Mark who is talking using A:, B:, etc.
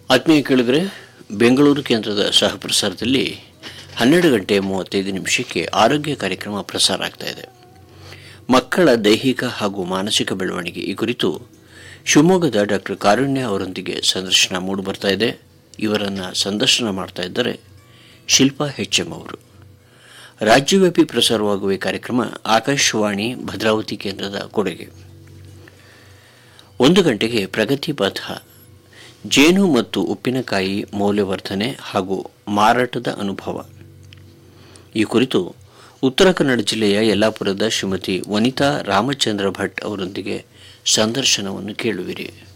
A: ಆತ್ಮೀಯ ಕೇಳಿದರೆ ಬೆಂಗಳೂರು ಕೇಂದ್ರದ ಸಹಪ್ರಸಾರದಲ್ಲಿ ಹನ್ನೆರಡು ಗಂಟೆ ಮೂವತ್ತೈದು ನಿಮಿಷಕ್ಕೆ ಆರೋಗ್ಯ ಕಾರ್ಯಕ್ರಮ ಪ್ರಸಾರ ಆಗ್ತಾ ಇದೆ ಮಕ್ಕಳ ದೈಹಿಕ ಹಾಗೂ ಮಾನಸಿಕ ಬೆಳವಣಿಗೆ ಈ ಕುರಿತು ಶಿವಮೊಗ್ಗದ ಡಾಕ್ಟರ್ ಕಾರುಣ್ಯ ಅವರೊಂದಿಗೆ ಸಂದರ್ಶನ ಮೂಡಿಬರ್ತಾ ಇದೆ ಇವರನ್ನು ಸಂದರ್ಶನ ಮಾಡ್ತಾ ಇದ್ದಾರೆ ಶಿಲ್ಪಾ ಎಚ್ ಎಂ ಅವರು ರಾಜ್ಯವ್ಯಾಪಿ ಪ್ರಸಾರವಾಗುವ ಈ ಕಾರ್ಯಕ್ರಮ ಆಕಾಶವಾಣಿ ಭದ್ರಾವತಿ ಕೇಂದ್ರದ ಕೊಡುಗೆ ಒಂದು ಗಂಟೆಗೆ ಪ್ರಗತಿ ಪಥ ಜೇನು ಮತ್ತು ಉಪ್ಪಿನಕಾಯಿ ಮೌಲ್ಯವರ್ಧನೆ ಹಾಗೂ ಮಾರಾಟದ ಅನುಭವ ಈ ಕುರಿತು ಉತ್ತರ ಕನ್ನಡ ಜಿಲ್ಲೆಯ ಯಲ್ಲಾಪುರದ ಶ್ರೀಮತಿ ವನಿತಾ ರಾಮಚಂದ್ರ ಭಟ್ ಅವರೊಂದಿಗೆ ಸಂದರ್ಶನವನ್ನು ಕೇಳುವಿರಿ